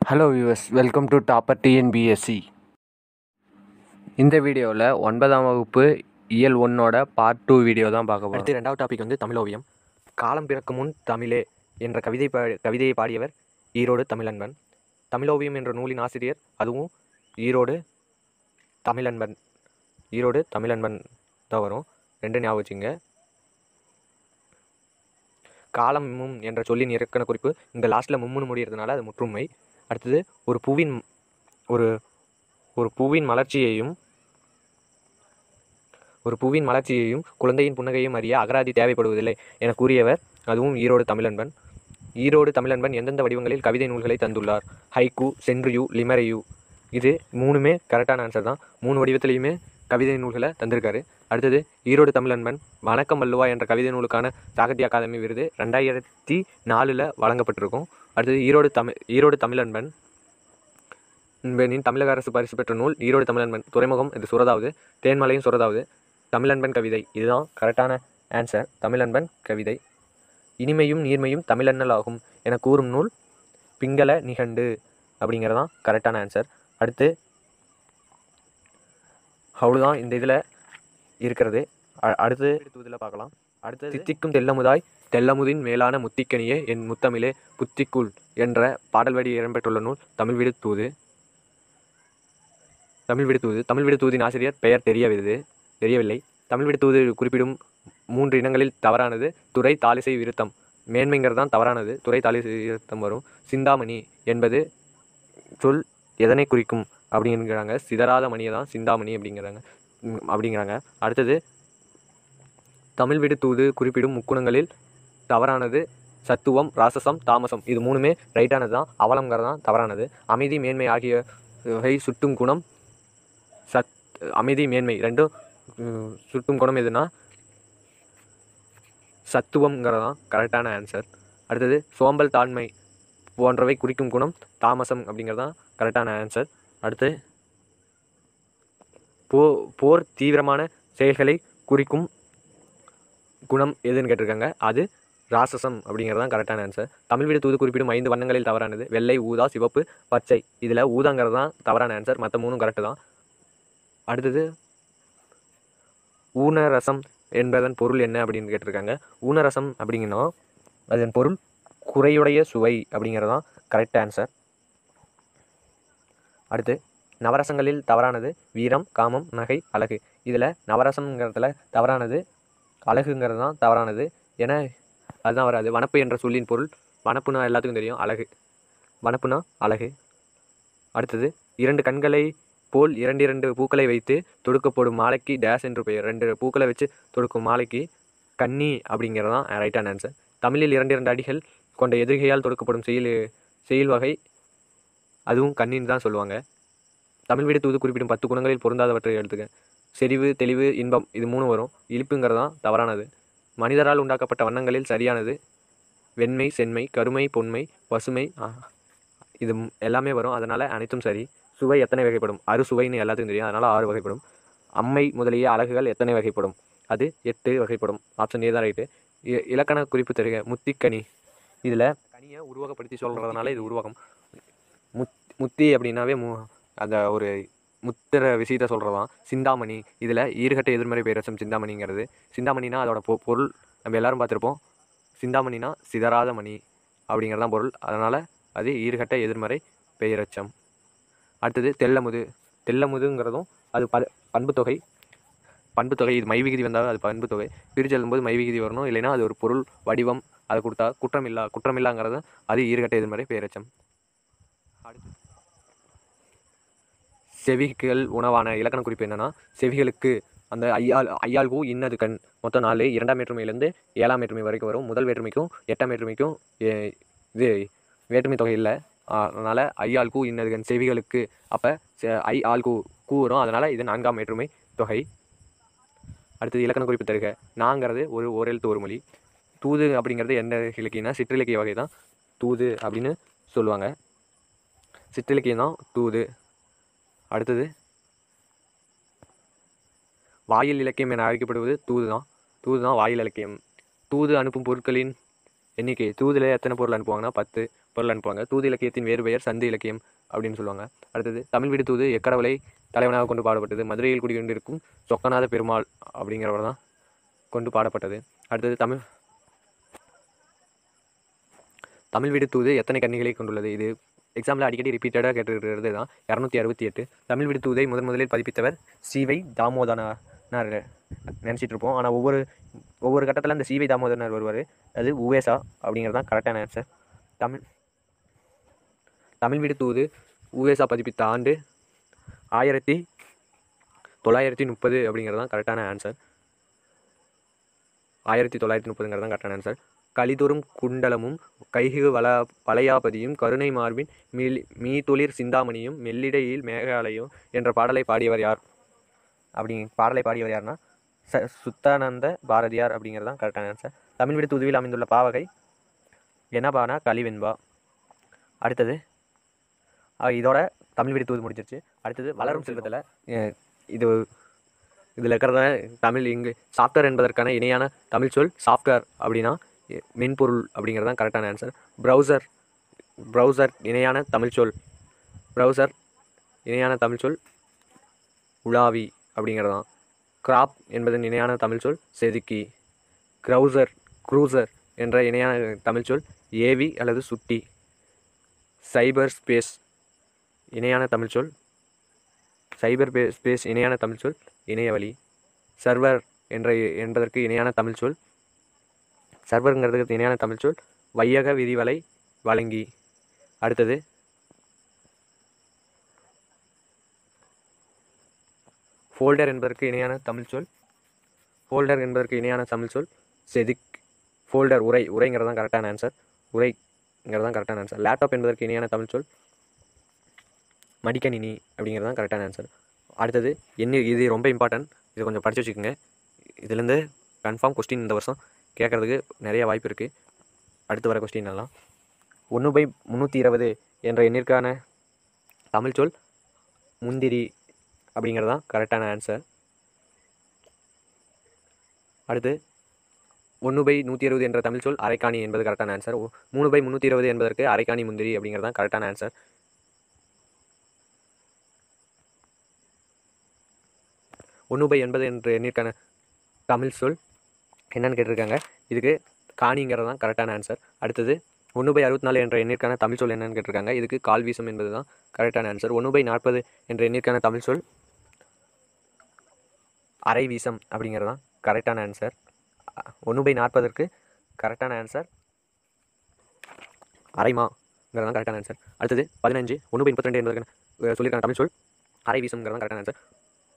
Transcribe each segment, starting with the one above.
hello viewers welcome to topper TNPSC இந்த வீடியோவில் ஒன்பதாம் வகுப்பு இயல் ஒன்னோட பார்ட் டூ வீடியோ தான் பார்க்க போகிறோம் அடுத்து ரெண்டாவது டாபிக் வந்து தமிழோவியம் காலம் பிறக்கும் முன் தமிழே என்ற கவிதை பா கவிதையை பாடியவர் ஈரோடு தமிழன்பன் தமிழோவியம் என்ற நூலின் ஆசிரியர் அதுவும் ஈரோடு தமிழன்பன் ஈரோடு தமிழன்பன் தான் வரும் ரெண்டு ஞாபகம் வச்சுங்க காலம் மும் என்ற சொல்லின் இறக்கண குறிப்பு இங்கே லாஸ்ட்டில் மும்முன்னு முடியறதுனால அது முற்றுமை அடுத்தது ஒரு பூவின் ஒரு ஒரு பூவின் மலர்ச்சியையும் ஒரு பூவின் மலர்ச்சியையும் குழந்தையின் புன்னகையும் அறிய அகராதி தேவைப்படுவதில்லை என கூறியவர் அதுவும் ஈரோடு தமிழன்பன் ஈரோடு தமிழன்பன் எந்தெந்த வடிவங்களில் கவிதை நூல்களை தந்துள்ளார் ஹைக்கு சென்ட்ரியூ லிமரையு இது மூணுமே கரெக்டான ஆன்சர் தான் மூணு வடிவத்திலையுமே கவிதை நூல்களை தந்திருக்காரு அடுத்தது ஈரோடு தமிழன்பன் வணக்கம் வள்ளுவா என்ற கவிதை நூலுக்கான சாகித்ய அகாதமி விருது ரெண்டாயிரத்தி நாலில் வழங்கப்பட்டிருக்கும் அடுத்தது ஈரோடு தமிழ் ஈரோடு தமிழன்பன் என்பனின் தமிழக அரசு பரிசு பெற்ற நூல் ஈரோடு தமிழன்பன் துறைமுகம் இது சுரதாவது தேன்மலையும் சுரதாவது தமிழன்பன் கவிதை இதுதான் கரெக்டான ஆன்சர் தமிழன்பன் கவிதை இனிமையும் நீர்மையும் தமிழன்னல் ஆகும் என கூறும் நூல் பிங்கள நிகண்டு அப்படிங்கிறதான் கரெக்டான ஆன்சர் அடுத்து அவ்வளோதான் இந்த இதில் இருக்கிறது அ- அடுத்து இதில் பார்க்கலாம் அடுத்து தித்திக்கும் தெல்லமுதாய் தெல்லமுதின் மேலான முத்திக்கனியே என் முத்தமிழே புத்திக்குள் என்ற பாடல் வரி இடம்பெற்றுள்ள நூல் தமிழ் விடு தூது தமிழ் விடு தூது தமிழ் விடு தூதின் ஆசிரியர் பெயர் தெரியவில்லை தெரியவில்லை தமிழ் விடு தூது குறிப்பிடும் மூன்று இனங்களில் தவறானது துறை தாலிசை விருத்தம் மேன்மைங்கிறது தான் தவறானது துறை தாலிசை விருத்தம் வரும் சிந்தாமணி என்பது சொல் எதனை குறிக்கும் அப்படிங்கிறாங்க சிதறாத மணியை தான் சிந்தாமணி அப்படிங்கிறாங்க ம், அப்படிங்கிறாங்க அடுத்தது தமிழ் விடு தூது குறிப்பிடும் முக்குணங்களில் தவறானது சத்துவம் ராசசம் தாமசம் இது மூணுமே ரைட்டானது தான் அவலங்கிறது தான் தவறானது அமைதி மேன்மை ஆகியவை சுட்டும் குணம் சத் அமைதி மேன்மை ரெண்டும் ம், சுட்டும் குணம் எதுனா சத்துவம்ங்கிறது தான் கரெக்டான ஆன்சர் அடுத்தது சோம்பல் தாண்மை போன்றவை குறிக்கும் குணம் தாமசம் அப்படிங்கிறது தான் கரெக்டான ஆன்சர் அடுத்து போ போர் தீவிரமான செயல்களை குறிக்கும் குணம் எதுன்னு கேட்டிருக்காங்க அது ராசசம் அப்படிங்கிறது தான் கரெக்டான ஆன்சர் தமிழ் வீடு தூது குறிப்பிடும் ஐந்து வண்ணங்களில் தவறானது வெள்ளை ஊதா சிவப்பு பச்சை இதில் ஊதாங்கிறது தான் தவறான ஆன்சர் மற்ற மூணும் கரெக்டு தான் அடுத்தது ஊனரசம் என்பதன் பொருள் என்ன அப்படின்னு கேட்டிருக்காங்க ஊனரசம் அப்படிங்கன்னா அதன் பொருள் குறையுடைய சுவை அப்படிங்கிறது தான் கரெக்ட் ஆன்சர் அடுத்து நவரசங்களில் தவறானது வீரம் காமம் நகை அழகு இதில் நவரசம்ங்கிறதுல தவறானது அழகுங்கிறது தான் தவறானது ஏன்னா அதுதான் வராது வனப்பு என்ற சொல்லின் பொருள் வனப்புனா எல்லாத்துக்கும் தெரியும் அழகு வனப்புனா அழகு அடுத்தது இரண்டு கண்களை போல் இரண்டு இரண்டு பூக்களை வைத்து தொடுக்கப்படும் மாலைக்கு டேஸ் என்று பெயர் ரெண்டு பூக்களை வச்சு தொடுக்கும் மாலைக்கு கன்னி அப்படிங்கிறது தான் ரைட்டான ஆன்சர் தமிழில் இரண்டு இரண்டு அடிகள் கொண்ட எதிர்கையால் தொடுக்கப்படும் செயல் செயல் வகை அதுவும் கண்ணின்னு தான் சொல்லுவாங்க தமிழ் வீடு தூது குறிப்பிடும் பத்து குணங்களில் பொருந்தாதவற்றை எடுத்துக்க செறிவு தெளிவு இன்பம் இது மூணு வரும் இழிப்புங்கிறது தான் தவறானது மனிதரால் உண்டாக்கப்பட்ட வண்ணங்களில் சரியானது வெண்மை செம்மை கருமை பொன்மை பசுமை ஆ, இது ம்- எல்லாமே வரும் அதனால் அனைத்தும் சரி சுவை எத்தனை வகைப்படும் அறுசுவைன்னு எல்லாத்துக்கும் தெரியும் அதனால் ஆறு வகைப்படும் அம்மை முதலிய அழகுகள் எத்தனை வகைப்படும் அது எட்டு வகைப்படும் ஆப்ஷன் ஏ தான் ரைட்டு இலக்கண குறிப்பு தருக முத்திக்கனி இதில் கனியை உருவகப்படுத்தி சொல்கிறதுனால இது உருவகம் முத் முத்தி அப்படின்னாவே மு அந்த ஒரு முத்திர விஷயத்தை சொல்கிறதான் சிந்தாமணி இதில் ஈறுகட்ட எதிர்மறை பேரச்சம் சிந்தாமணிங்கிறது சிந்தாமணினா அதோட பொ பொருள் நம்ம எல்லாரும் பார்த்துருப்போம் சிந்தாமணினா சிதறாத மணி அப்படிங்கிறதான் பொருள் அதனால் அது ஈறுகட்ட எதிர்மறை பெயரச்சம் அடுத்தது தெல்லமுது தெல்லமுதுங்கிறதும் அது ப பண்புத்தொகை பண்புத்தொகை இது மை விகுதி வந்தால் அது பண்புத்தொகை பிரிச்சு எழுதும்போது மை விகுதி வரணும் இல்லைன்னா அது ஒரு பொருள் வடிவம் அதை கொடுத்தா குற்றமில்லா குற்றமில்லாங்கிறது அது ஈறுகட்ட எதிர்மறை பெயரச்சம் அடுத்து செவிகள் உணவான இலக்கண குறிப்பு என்னன்னா செவிகளுக்கு அந்த ஐயால் ஐயால் கூ இன்னது கண் மொத்தம் நாலு இரண்டாம் வேற்றுமையிலேருந்து ஏழாம் வேற்றுமை வரைக்கும் வரும் முதல் வேற்றுமைக்கும் எட்டாம் வேற்றுமைக்கும் ஏ- இது வேற்றுமை தொகை இல்லை அதனால் ஐயால் கூ இன்னது கண் செவிகளுக்கு அப்போ ஐ ஆல் கூ கூ வரும் அதனால் இது நான்காம் வேற்றுமை தொகை அடுத்தது இலக்கண குறிப்பு தருக நாங்கிறது ஒரு ஓரெழுத்து ஒரு மொழி தூது அப்படிங்கிறது எந்த இலக்கியம்னா சிற்றிலக்கிய வகை தான் தூது அப்படின்னு சொல்லுவாங்க சிற்றிலக்கியம் தான் தூது அடுத்தது வாயில் இலக்கியம் என அழைக்கப்படுவது தூது தான் தூது தான் வாயில் இலக்கியம் தூது அனுப்பும் பொருட்களின் எண்ணிக்கை தூதில் எத்தனை பொருள் அனுப்புவாங்கன்னா பத்து பொருள் அனுப்புவாங்க தூது இலக்கியத்தின் வேறு பெயர் சந்து இலக்கியம் அப்படின்னு சொல்லுவாங்க அடுத்தது தமிழ் வீடு தூது எக்கடவளை தலைவனாக கொண்டு பாடப்பட்டது மதுரையில் குடிகொண்டிருக்கும் சொக்கநாத பெருமாள் அப்படிங்கிறவர் தான் கொண்டு பாடப்பட்டது அடுத்தது தமிழ் தமிழ் வீடு தூது எத்தனை கன்னிகளை கொண்டுள்ளது இது எக்ஸாமில் அடிக்கடி ரிப்பீட்டடாக கேட்டுருக்கிறது தான் இரநூத்தி அறுபத்தி எட்டு தமிழ் வீடு தூதை முதன் முதலில் பதிப்பித்தவர் சிவை தாமோதனார் நினச்சிட்டு இருப்போம் ஆனால் ஒவ்வொரு ஒவ்வொரு கட்டத்தில் அந்த சிவை தாமோதரனார் வருவார் அது உவேசா அப்படிங்கிறது தான் கரெக்டான ஆன்சர் தமிழ் தமிழ் வீடு தூது உவேசா பதிப்பித்த ஆண்டு ஆயிரத்தி தொள்ளாயிரத்தி முப்பது அப்படிங்கிறது தான் கரெக்டான ஆன்சர் ஆயிரத்தி தொள்ளாயிரத்தி முப்பதுங்கிறது தான் கரெக்டான ஆன்சர் கலிதொரும் குண்டலமும் கைகு வள வளையாபதியும் கருணை மார்பின் மில் மீதுளிர் சிந்தாமணியும் மெல்லிடையில் மேகாலயம் என்ற பாடலை பாடியவர் யார் அப்படி பாடலை பாடியவர் யாருன்னா ச சுத்தானந்த பாரதியார் அப்படிங்கிறது தான் கரெக்டான ஆன்சர் தமிழ் விடு துதுவில் அமைந்துள்ள பாவகை என்னபானா கலிவெண்பா அடுத்தது அஹ் இதோட தமிழ் விடு தூது முடிஞ்சிருச்சு அடுத்தது வளரும் செல்வத்தில் இது இதில் இருக்கிறத தமிழ் இங்கு சாஃப்ட்வேர் என்பதற்கான இணையான தமிழ் சொல் சாஃப்ட்வேர் அப்படின்னா எ- மென்பொருள் அப்படிங்கிறது தான் கரெக்டான ஆன்சர் ப்ரௌசர் ப்ரௌசர் இணையான தமிழ் சொல் ப்ரௌசர் இணையான தமிழ் சொல் உலாவி அப்படிங்கிறது தான் கிராப் என்பதன் இணையான தமிழ் சொல் செதுக்கி க்ரௌசர் க்ரூசர் என்ற இணையான தமிழ் சொல் ஏவி அல்லது சுட்டி சைபர் ஸ்பேஸ் இணையான தமிழ் சொல் சைபர் பே ஸ்பேஸ் இணையான தமிழ் சொல் இணையவழி சர்வர் என்ற என்பதற்கு இணையான தமிழ் சொல் சர்வருங்கிறதுக்கு இணையான தமிழ் சொல் வையக விதிவலை வழங்கி அடுத்தது ஃபோல்டர் என்பதற்கு இணையான தமிழ் சொல் ஃபோல்டர் என்பதற்கு இணையான தமிழ் சொல் செதுக் ஃபோல்டர் உரை உரைங்கிறது தான் கரெக்டான ஆன்சர் உரைங்கிறது தான் கரெக்டான ஆன்சர் லேப்டாப் என்பதற்கு இணையான தமிழ் சொல் மடிக்கணினி அப்படிங்கிறது தான் கரெக்டான ஆன்சர் அடுத்தது என்ன இது ரொம்ப இம்பார்ட்டன்ட் இதை கொஞ்சம் படித்து வச்சுக்கோங்க இதுலேருந்து கன்ஃபார்ம் கொஸ்டின் இந்த வருஷம் கேட்குறதுக்கு நிறைய வாய்ப்பு இருக்குது அடுத்து வர கொஸ்டின் எல்லாம் ஒன்று பை முந்நூற்றி இருபது என்ற எண்ணிற்கான தமிழ் சொல் முந்திரி அப்படிங்கிறது தான் கரெக்டான ஆன்சர் அடுத்து ஒன்று பை நூற்றி இருபது என்ற தமிழ் சொல் அரைக்காணி என்பது கரெக்டான ஆன்சர் மூணு பை முந்நூற்றி இருபது என்பதற்கு அரைக்காணி முந்திரி அப்படிங்கிறது தான் கரெக்டான ஆன்சர் ஒன்று பை எண்பது என்ற எண்ணிற்கான தமிழ் சொல் என்னன்னு கேட்டிருக்காங்க இதுக்கு காணிங்கிறது தான் கரெக்டான ஆன்சர் அடுத்தது ஒன்று பை அறுபத்தி நாலு என்ற எண்ணிற்கான தமிழ் சொல் என்னன்னு கேட்டிருக்காங்க இதுக்கு கால் வீசம் என்பது தான் கரெக்டான ஆன்சர் ஒன்று பை நாற்பது என்ற எண்ணிற்கான தமிழ் சொல் அரை வீசம் அப்படிங்கிறது தான் கரெக்டான ஆன்சர் ஒன்று பை நாற்பதற்கு கரெக்டான ஆன்சர் அரைமாங்கிறது தான் கரெக்டான ஆன்சர் அடுத்தது பதினஞ்சு ஒன்று பை முப்பத்தி ரெண்டு என்பதற்கான அஹ், சொல்லியிருக்கான தமிழ் சொல் அரை வீசம்ங்கிறது தான் கரெக்டான ஆன்சர்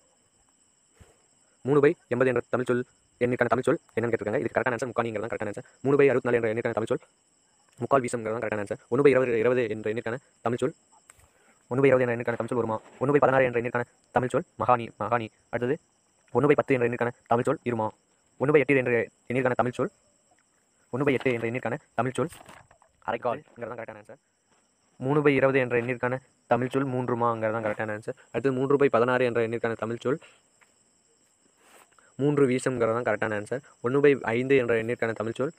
மூணு பை எண்பது என்ற தமிழ் சொல் எண்ணிற்கான தமிழ் சொல் என்னன்னு கேட்டிருக்காங்க இதுக்கு கரெக்டான ஆன்சர் முக்காணிங்கிறது தான் கரெக்டான ஆன்சர் மூணு பை அறுபத்தி நாலு என்ற எண்ணிற்கான தமிழ் சொல் முக்கால் வீசம்ங்கிறது தான் கரெக்டான ஆன்சர் ஒன்று பை இருபது இருபது என்ற எண்ணிற்கான தமிழ் சொல் ஒன்று பை இருபது என்ற எண்ணிற்கான தமிழ் சொல் வருமா ஒன்று பை பதினாறு என்ற எண்ணிற்கான தமிழ் சொல் மகாணி மகாணி அடுத்தது ஒன்று பை பத்து என்ற எண்ணிற்கான தமிழ் சொல் இருமா ஒன்று பை எட்டு என்ற எண்ணிற்கான தமிழ் சொல் ஒன்று பை எட்டு என்ற எண்ணிற்கான தமிழ் சொல் அரைக்கால்ங்கிறது தான் கரெக்டான ஆன்சர் மூணு பை இருபது என்ற எண்ணிற்கான தமிழ் சொல் மூன்றுமாங்கிறது தான் கரெக்டான ஆன்சர் அடுத்து மூன்று பை பதினாறு என்ற எண்ணிற்கான தமிழ் சொல் மூன்று வீசம்ங்கிறது தான் கரெக்டான ஆன்சர் ஒன்று பை ஐந்து என்ற எண்ணிற்கான தமிழ் சொல்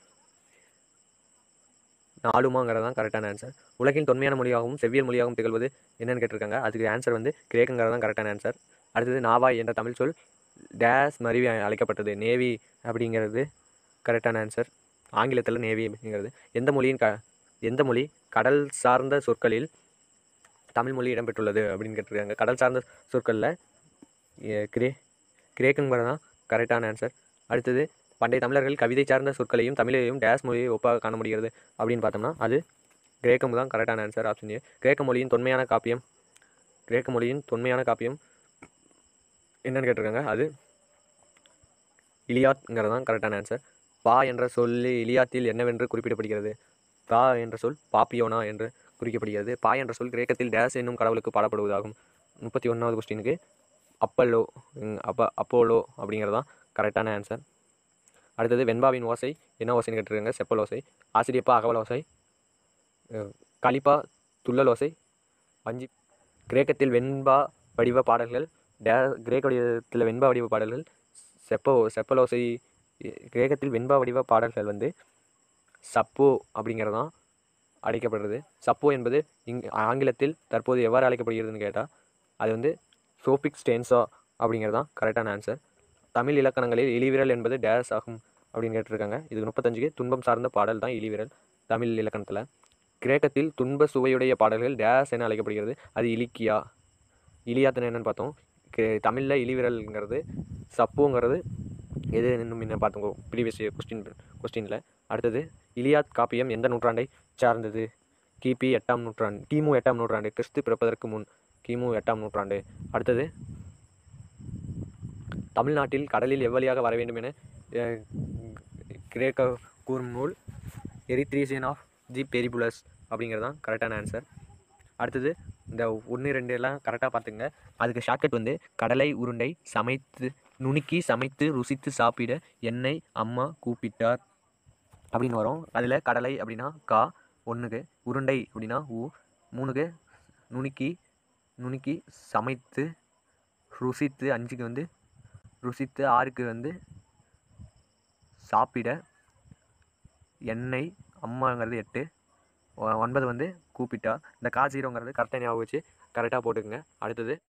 நாலுமாங்கிறது தான் கரெக்டான ஆன்சர் உலகின் தொன்மையான மொழியாகவும் செவ்வியல் மொழியாகவும் திகழ்வது என்னன்னு கேட்டிருக்காங்க அதுக்கு ஆன்சர் வந்து கிரேக்குங்கிறது தான் கரெக்டான ஆன்சர் அடுத்தது நாவாய் என்ற தமிழ் சொல் டேஸ் மருவி அழைக்கப்பட்டது நேவி அப்படிங்கிறது கரெக்டான ஆன்சர் ஆங்கிலத்தில் நேவி அப்படிங்கிறது எந்த மொழியின் க எந்த மொழி கடல் சார்ந்த சொற்களில் தமிழ் மொழி இடம்பெற்றுள்ளது அப்படின்னு கேட்டிருக்காங்க கடல் சார்ந்த சொற்களில் எ, கிரே கிரேக்குங்கிறது தான் கரெக்டான ஆன்சர் அடுத்தது பண்டைய தமிழர்கள் கவிதை சார்ந்த சொற்களையும் தமிழையும் டேஸ் மொழியை ஒப்பாக காண முடிகிறது அப்படின்னு பார்த்தோம்னா அது கிரேக்கம் தான் கரெக்டான ஆன்சர் ஆப்ஷன் ஏ கிரேக்க மொழியின் தொன்மையான காப்பியம் கிரேக்க மொழியின் தொன்மையான காப்பியம் என்னன்னு கேட்டிருக்காங்க அது இலியாத்ங்கிறது தான் கரெக்டான ஆன்சர் பா என்ற சொல்லி இலியாத்தில் என்னவென்று குறிப்பிடப்படுகிறது பா என்ற சொல் பாப்பியோனா என்று குறிக்கப்படுகிறது பா என்ற சொல் கிரேக்கத்தில் டேஸ் என்னும் கடவுளுக்கு பாடப்படுவதாகும் முப்பத்தி ஒன்றாவது கொஸ்டினுக்கு அப்பல்லோ ம், அப்ப அப்போலோ அப்படிங்கிறது தான் கரெக்டான ஆன்சர் அடுத்தது வெண்பாவின் ஓசை என்ன ஓசைன்னு கேட்டிருக்காங்க செப்பல் ஓசை ஆசிரியப்பா அகவல் ஓசை அஹ், கலிப்பா துள்ளல் ஓசை வஞ்சி கிரேக்கத்தில் வெண்பா வடிவ பாடல்கள் டே கிரேக்க வடிவத்தில் வெண்பா வடிவ பாடல்கள் செப்போ செப்பலோசை கிரேக்கத்தில் வெண்பா வடிவ பாடல்கள் வந்து சப்போ அப்படிங்கிறது தான் அழைக்கப்படுறது சப்போ என்பது இங் ஆங்கிலத்தில் தற்போது எவ்வாறு அழைக்கப்படுகிறதுன்னு கேட்டால் அது வந்து சோபிக் ஸ்டேன்ஸா அப்படிங்கிறது தான் கரெக்டான ஆன்சர் தமிழ் இலக்கணங்களில் இழிவிரல் என்பது டேஸ் ஆகும் அப்படின்னு கேட்டிருக்காங்க இது முப்பத்தஞ்சுக்கு துன்பம் சார்ந்த பாடல் தான் இழிவிரல் தமிழ் இலக்கணத்தில் கிரேக்கத்தில் துன்ப சுவையுடைய பாடல்கள் டேஸ் என அழைக்கப்படுகிறது அது இலிக்கியா இலியாத்தனை என்னன்னு பார்த்தோம் தமிழில் இழிவிரல்ங்கிறது சப்புங்கிறது எது இன்னும் என்ன பார்த்தோம் ப்ரீவியஸ் கொஸ்டின் கொஸ்டினில் அடுத்தது இலியாத் காப்பியம் எந்த நூற்றாண்டை சார்ந்தது கிபி எட்டாம் நூற்றாண்டு கிமு எட்டாம் நூற்றாண்டு கிறிஸ்து பிறப்பதற்கு முன் கிமு எட்டாம் நூற்றாண்டு அடுத்தது தமிழ்நாட்டில் கடலில் எவ்வழியாக வர வேண்டும் என அஹ், கிரேக்க கூறும் நூல் எரித்ரீசியன் ஆஃப் தி பெரிபுலஸ் அப்படிங்கிறது தான் கரெக்டான ஆன்சர் அடுத்தது இந்த ஒன்று ரெண்டு எல்லாம் கரெக்டாக பார்த்துங்க அதுக்கு ஷார்ட்கட் வந்து கடலை உருண்டை சமைத்து நுணுக்கி சமைத்து ருசித்து சாப்பிட என்னை அம்மா கூப்பிட்டார் அப்படின்னு வரும் அதில் கடலை அப்படின்னா கா ஒன்றுக்கு உருண்டை அப்படின்னா ஊ மூணுக்கு நுணுக்கி நுணுக்கி சமைத்து ருசித்து அஞ்சுக்கு வந்து ருசித்து ஆறுக்கு வந்து சாப்பிட எண்ணெய் அம்மாங்கிறது எட்டு ஒ- ஒன்பது வந்து கூப்பிட்டா இந்த கா ஜீரோங்கிறது கரெக்டாக ஞாபகம் வச்சு கரெக்டாக போட்டுக்கோங்க அடுத்தது